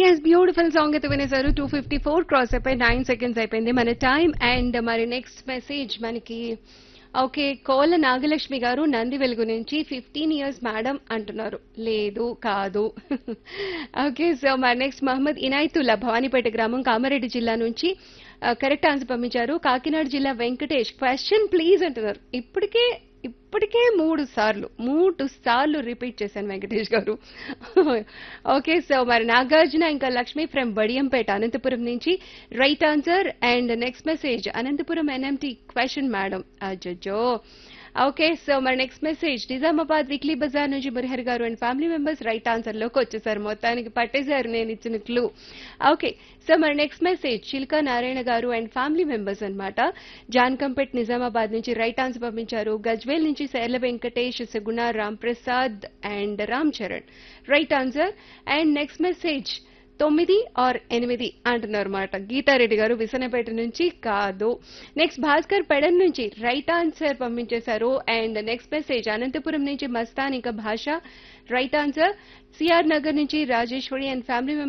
yes beautiful song అయితే వినేసారు two fifty four cross అయిపోయి నైన్ సెకండ్స్ అయిపోయింది మన టైం అండ్ మరి నెక్స్ట్ మెసేజ్ మనకి ఓకే కోల నాగలక్ష్మి గారు నంది వెలుగు నుంచి ఫిఫ్టీన్ ఇయర్స్ మేడం అంటున్నారు లేదు కాదు ఓకే సో మరి నెక్స్ట్ మహమ్మద్ ఇనాయతుల్లా భవానీపేట గ్రామం కామారెడ్డి జిల్లా నుంచి కరెక్ట్ ఆన్సర్ పంపించారు కాకినాడ జిల్లా వెంకటేష్ క్వశ్చన్ ప్లీజ్ అంటున్నారు ఇప్పటికే ఇప్పటికే మూడు సార్లు మూడు సార్లు రిపీట్ చేశాను వెంకటేష్ గారు ఓకే సో మరి నాగార్జున ఇంకా లక్ష్మి ఫ్రమ్ బడియంపేట అనంతపురం నుంచి right answer and next message Anantapuram N M T question madam అజ్జో ఓకే సో మరి next message Nizamabad weekly bazaar నుంచి Murihar garu and family members right answer లోకి వచ్చేసారు మొత్తానికి పట్టేశారు నేను ఇచ్చిన క్లూ ఓకే సో మరి next message Chilka Narayana garu and family members అనమాట జాన్కంపేట్ నిజామాబాద్ నుంచి రైట్ ఆన్సర్ పంపించారు గజ్వేల్ నుంచి Shaila Venkatesh Suguna Ram Prasad and Ram Charan right answer and next message తొమ్మిది ఆర్ ఎనిమిది అంటున్నారు అనమాట గీతారెడ్డి గారు విసనపేట నుంచి కాదు నెక్స్ట్ భాస్కర్ పెడన్ నుంచి రైట్ ఆన్సర్ పంపించేశారు అండ్ నెక్స్ట్ మెసేజ్ అనంతపురం నుంచి మస్తాన్ ఇంకా భాష రైట్ ఆన్సర్ సిఆర్ నగర్ నుంచి రాజేశ్వరి అండ్ ఫ్యామిలీ